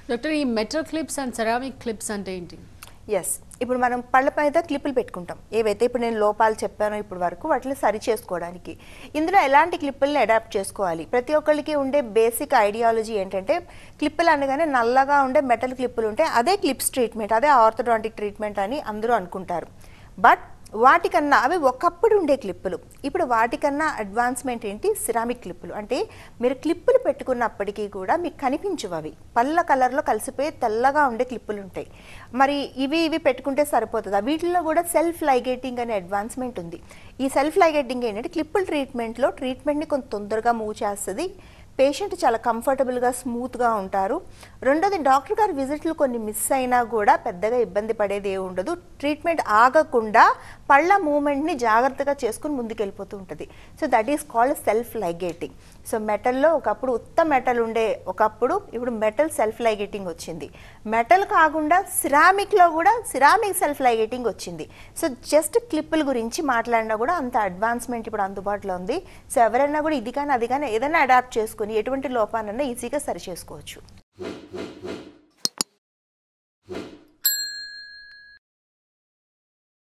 doctor ఈ metal clips and ceramic clips అంటే ఏంటి ఎస్ ఇప్పుడు మనం పళ్ళ మీద క్లిప్పులు పెట్టుకుంటాం ఏవైతే ఇప్పుడు నేను లోపాలు చెప్పానో ఇప్పుడు వరకు వాటిని సరి చేసుకోవడానికి ఇందులో ఎలాంటి క్లిప్పుల్ని అడాప్ట్ చేసుకోవాలి ప్రతి ఒక్కరికి ఉండే బేసిక్ ఐడియాలజీ ఏంటంటే క్లిప్పులు అనగానే నల్లగా ఉండే మెటల్ క్లిప్పులు ఉంటే అదే క్లిప్స్ ట్రీట్మెంట్ అదే ఆర్థోడాంటిక్ ట్రీట్మెంట్ అని అందరూ అనుకుంటారు బట్ వాటికన్నా అవి ఒకప్పుడు ఉండే క్లిప్పులు ఇప్పుడు వాటికన్నా అడ్వాన్స్మెంట్ ఏంటి సిరామిక్ క్లిప్పులు అంటే మీరు క్లిప్పులు పెట్టుకున్నప్పటికీ కూడా మీకు కనిపించవు అవి పళ్ళ కలర్లో కలిసిపోయి తెల్లగా ఉండే క్లిప్పులు ఉంటాయి మరి ఇవి ఇవి పెట్టుకుంటే సరిపోతుందా వీటిల్లో కూడా సెల్ఫ్ లైగేటింగ్ అనే అడ్వాన్స్మెంట్ ఉంది ఈ సెల్ఫ్ లైగేటింగ్ ఏంటంటే క్లిప్పుల ట్రీట్మెంట్లో ట్రీట్మెంట్ని కొంత తొందరగా మూవ్ చేస్తుంది పేషెంట్ చాలా కంఫర్టబుల్గా స్మూత్గా ఉంటారు రెండోది డాక్టర్ గారి విజిట్లు కొన్ని మిస్ అయినా కూడా పెద్దగా ఇబ్బంది పడేది ఏ ఉండదు ట్రీట్మెంట్ ఆగకుండా పళ్ళ మూమెంట్ని జాగ్రత్తగా చేసుకుని ముందుకెళ్ళిపోతూ ఉంటుంది so that is called self ligating so మెటల్లో ఒకప్పుడు ఉత్త మెటల్ ఉండే ఒకప్పుడు ఇప్పుడు మెటల్ సెల్ఫ్ లైగేటింగ్ వచ్చింది మెటల్ కాకుండా సిరామిక్లో కూడా సిరామిక్ సెల్ఫ్ లైగేటింగ్ వచ్చింది సో జస్ట్ క్లిప్పుల గురించి మాట్లాడినా కూడా అంత అడ్వాన్స్మెంట్ ఇప్పుడు అందుబాటులో ఉంది సో ఎవరైనా కూడా ఇది కానీ అది కానీ ఏదైనా అడాప్ట్ చేసుకుని ఎటువంటి లోపానన్నా ఈజీగా సరి చేసుకోవచ్చు